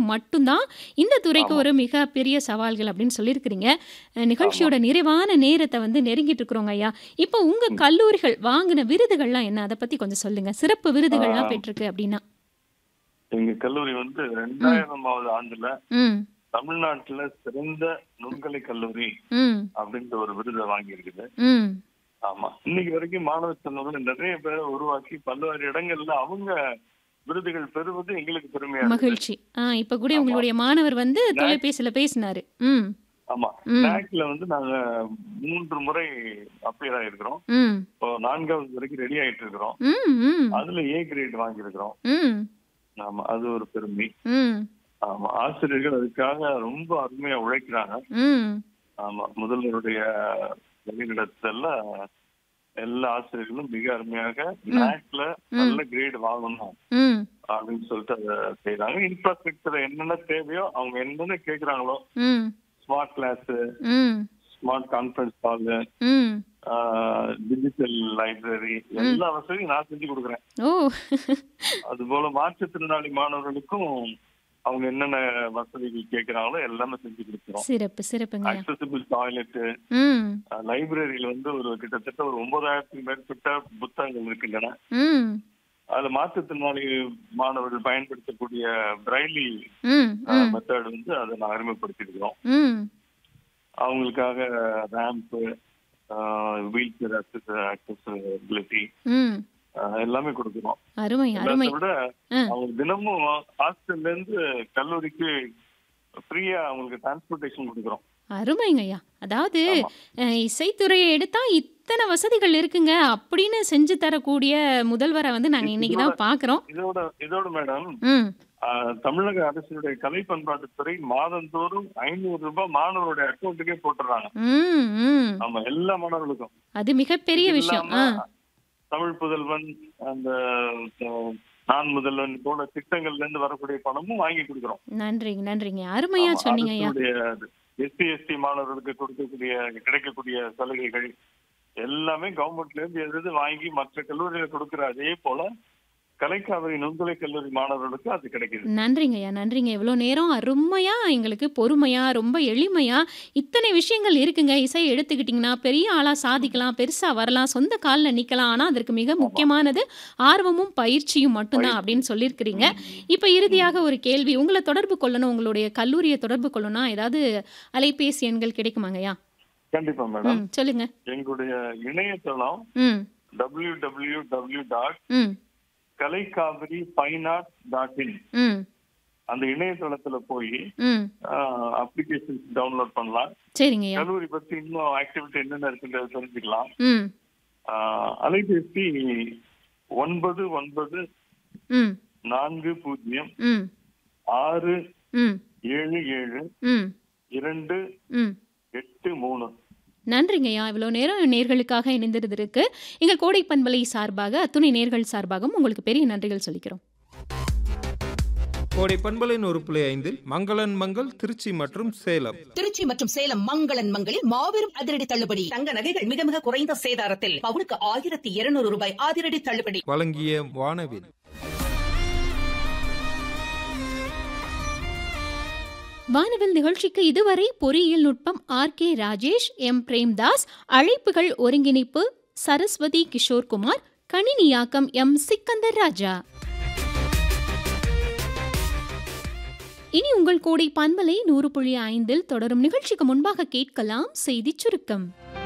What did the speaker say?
மட்டும்தான் இந்த துறைக்கு ஆமா. ஒரு மிகப்பெரிய சவால்கள் அப்படின்னு சொல்லியிருக்கிறீங்க. அ ஆமா. நிகழ்ச்சியோட நிறைவான நேரத்த வந்து நெருங்கிட்டு இருக்கிறோங்க ஐயா. இப்போ உங்க ம். கல்லூரிகள் வாங்குன விருதுகள்லாம் என்ன? அத பத்தி கொஞ்சம் சொல்லுங்க. சிறப்பு ஆ. விருதுகள்லாம் பெற்றிருக்கு அப்படின்னா. எங்க கல்லூரி வந்து ம். 2000வது ஆண்டுல ம். தமிழ்நாட்டுல சிறந்த நுண்கலை கல்லூரி ம். அப்படின்ற ஒரு விருதை வாங்கி இருக்குது. ம். ஆமா. இன்னைக்கு வரைக்கும் மாணவ செல்வங்கள் நிறைய பேரை உருவாக்கி பல்வேறு இடங்கள்ல அவங்க விருதுகள் பெறுவது எங்களுக்கு பெருமையா இருக்குது. மகிழ்ச்சி. ஆ இப்ப கூட ஆமா. உங்களுடைய மாணவர் வந்து NAC தொலைபேசியில பேசினாரு. ம். ஆமா. ம். NACல வந்து நாங்க 3 முறை அப்பியர் ஆயிருக்கிறோம். ம். இப்போ 4வது வரைக்கும் ரெடி ஆயிட்டு இருக்கிறோம். ம். ம். அதுல ஏ கிரேட் வாங்கியிருக்கிறோம். ம். ஆமா. அது ஒரு பெருமை. ம். ஆமா. ஆசிரியர்கள் அதுக்காக ரொம்ப அருமையா உழைக்கிறாங்க. ம். ஆமா. முதல்வருடைய வழிநடத்தல்ல எல்லா ஆசிரியர்களும் மிக அருமையாக ம். NACல ம். நல்ல கிரேட் வாங்கணும் ம். அப்படின்னு சொல்லிட்டு அதை செய்யறாங்க. இன்ஃப்ராஸ்ட்ரக்சர் என்னென்ன தேவையோ அவங்க என்னென்ன கேக்குறாங்களோ ம். ஸ்மார்ட் கிளாஸ், ம். ஸ்மார்ட் கான்ஃபரன்ஸ் ஹால், ம். டிஜிட்டல் லைப்ரரி ம். எல்லா வசதியும் நான் செஞ்சு கொடுக்குறேன். ஓ! அதுபோல மாற்றுத்திறனாளி மாணவர்களுக்கும் அவங்க என்னென்ன வசதிகள் கேட்கறாங்களோ எல்லாமே செஞ்சு கொடுக்குறோம். சிறப்பு, சிறப்புங்கய்யா. அக்சசிபிள் டாய்லெட், ம். லைப்ரரியில வந்து ஒரு கிட்டத்தட்ட ஒரு 9000த்துக்கு மேற்பட்ட புத்தகங்கள் இருக்கின்றன. ம். அதுல மாற்றுத்திறனாளி மாணவர்கள் பயன்படுத்தக்கூடிய பிரைலி ம். ம். மெத்தட் வந்து அதை நான் அறிமுகப்படுத்தியிருக்கிறோம். ம். அவங்களுக்காக ரேம்ப், வீல் சேர் அக்சசிபிலிட்டி ம். எல்லாமே கொடுக்குறோம். அருமை, எல்லாத்தை அருமை. விட அ. அவங்க தினமும் ஹாஸ்டல்ல இருந்து கல்லூரிக்கு ஃப்ரீயா அவங்களுக்கு டிரான்ஸ்போர்ட்டேஷன் கொடுக்குறோம். அருமைங்கய்யா. அதாவது ஆமா. அ இசைத்துறைய எடுத்தா இத்தனை வசதிகள் இருக்குங்க அப்படின்னு செஞ்சு தரக்கூடிய முதல்வர வந்து நாங்க இ- இன்னைக்கு இதோட தான் பார்க்குறோம். இதோட இதோட மேடம் ம். ஆஹ், தமிழக அரசினுடைய கலை பண்பாட்டுத்துறை மாதந்தோறும் ஐநூறு ரூபாய் மாணவருடைய அக்கௌண்ட்டுக்கே போட்டுறாங்க. ம். ம். ஆமா எல்லா மாணவர்களுக்கும். அது மிகப்பெரிய இது விஷயம். இல்லாம ஆ. தமிழ் புதல்வன் அந்த அஹ், நான் முதல்வன் போல திட்டங்கள்ல இருந்து வரக்கூடிய பணமும் வாங்கி கொடுக்குறோம். நன்றிங்க, நன்றிங்க. அருமையா ஆமா சொன்னீங்கய்யா. அரசுடைய எஸ்சி எஸ்டி மாணவர்களுக்கு கொடுக்கக்கூடிய கிடைக்கக்கூடிய சலுகைகள் எல்லாமே கவர்மெண்ட்ல இருந்து எது வாங்கி மற்ற கல்லூரியில கொடுக்கிற அதே போல கலைக்காவிரி நுண்கலை கல்லூரி மாணவர்களுக்கு அது கிடைக்குது. நன்றிங்கய்யா, நன்றிங்க. இவ்வளோ நேரம் அருமையா எங்களுக்கு பொறுமையா, ரொம்ப எளிமையா இத்தனை விஷயங்கள் இருக்குங்க. இசை எடுத்துக்கிட்டிங்கன்னா பெரிய ஆளா சாதிக்கலாம், பெருசா வரலாம், சொந்த கால்ல நிக்கலாம். ஆனா அதற்கு மிக ஆமா. முக்கியமானது ஆர்வமும், பயிற்சியும் மட்டும் தான் பயிற்சி. அப்படின்னு சொல்லியிருக்கிறீங்க. ம். இப்ப இறுதியாக ஒரு கேள்வி. உங்கள தொடர்பு கொள்ளணும், உங்களுடைய கல்லூரிய தொடர்பு கொள்ளணும்னா ஏதாவது அலைபேசி எண்கள் கிடைக்குமாங்கய்யா? கண்டிப்பா மேடம். ம். சொல்லுங்க. எங்களுடைய இணையதளம் ம். www டாட் ம். Kalaikaviri fine art dot in ம். அந்த இணையதளத்துல போய் ம். அப்ளிகேஷன்ஸ் டவுன்லோட் பண்ணலாம். சரிங்கய்யா. கல்லூரி பத்தி இன்னும் ஆக்டிவிட்டி என்னென்ன இருக்குன்றத தெரிஞ்சுக்கலாம். ம். ஆஹ், அலைபேசி ஒன்பது ஒன்பது ம். நான்கு பூஜ்ஜியம் ம். ஆறு ம். ஏழு ஏழு ம். இரண்டு ம். எட்டு மூணு நன்றிங்கய்யா. இவ்வளோ நேரம் நேர்களுக்காக இணைந்திருந்திருக்கு. எங்கள் கோடை பண்பலை சார்பாக, அத்துணை நேர்கள் சார்பாகவும் உங்களுக்கு பெரிய நன்றிகள் சொல்லிக்கிறோம். கோடை பண்பலை நூறு புள்ளி ஐந்தில் மங்களன் மங்கள் திருச்சி மற்றும் சேலம் திருச்சி மற்றும் சேலம் மங்களன் மங்களில் மாபெரும் அதிரடி தள்ளுபடி தங்க நகைகள் மிக மிக குறைந்த சேதாரத்தில் பவுனுக்கு ஆயிரத்தி இருநூறு ரூபாய் அதிரடி தள்ளுபடி வழங்கிய வானவில் வானவில் நிகழ்ச்சிக்கு இதுவரை பொறியியல் நுட்பம் R K Rajesh M Premdas அழைப்புகள் ஒருங்கிணைப்பு சரஸ்வதி கிஷோர்குமார் கணினியாக்கம் எம் சிக்கந்தர் ராஜா இனி உங்கள் கோடை பண்பலை நூறு புள்ளி ஐந்தில் தொடரும் நிகழ்ச்சிக்கு முன்பாக கேட்கலாம் செய்திச் சுருக்கம்